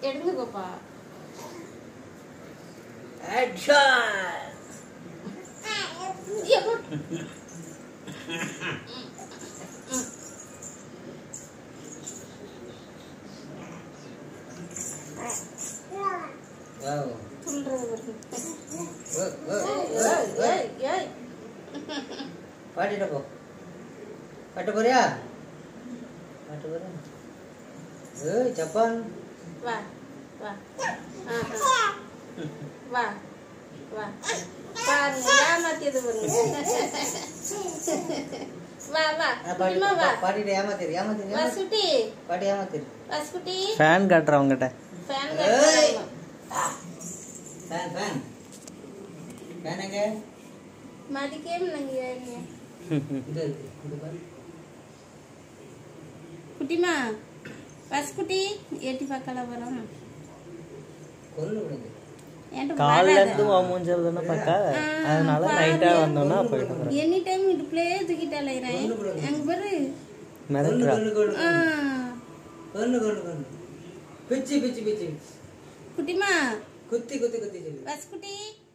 எடுத்துக்கோப்பா Action! எப்பா. Wow. துள்ளுறது பாருங்க. Wo- wo- ஏய், wo- ஏய், wo. ஏய், ஏய். பாட்டிட்ட போ பாட்டு போறியா பாட்டு போறியா ஏய் ஜப்பான் வா வா ஆஹா. வா வா பாருங்க ஏமாத்தியது பாருங்க வா வா ஆ, பாட்டி குட்டிமா வா பாட்டிட்ட ஏமாத்திரு ஏமாத்திரு வா ஏமாத்திரு. சுட்டி பாட்டி ஏமாத்திரு வா சுட்டி ஃபேன் காட்டுறவங்ககிட்ட ஃபேன் ஏய். கட்டணும் ஃபேன் ஃபேன் ஃபேன் எங்க மதிக்கே நீங்க இங்க இருக்கு இங்க பாரு குட்டிமா பஸ் குட்டி எட்டி பார்க்கல வரோம் கொல்லு விடுங்க என்கிட்ட காலைல வராத. இருந்து உன் மூஞ்சல் தானே பார்க்க அதனால நைட்டா வந்தோம்னா போயிட்டு வரேன் எனி டைம் இடுப்புலயே தூக்கிட்டு அலையிறேன் எங்க பேரு கொல்லு மிரட்டுறா கொல்லு கொல்லு ஆ. கொல்லு கொல்லு கொல்லு பிச்சு பிச்சு பிச்சு குட்டிமா குத்தி குத்தி குத்தி சொல்லு பஸ் குட்டி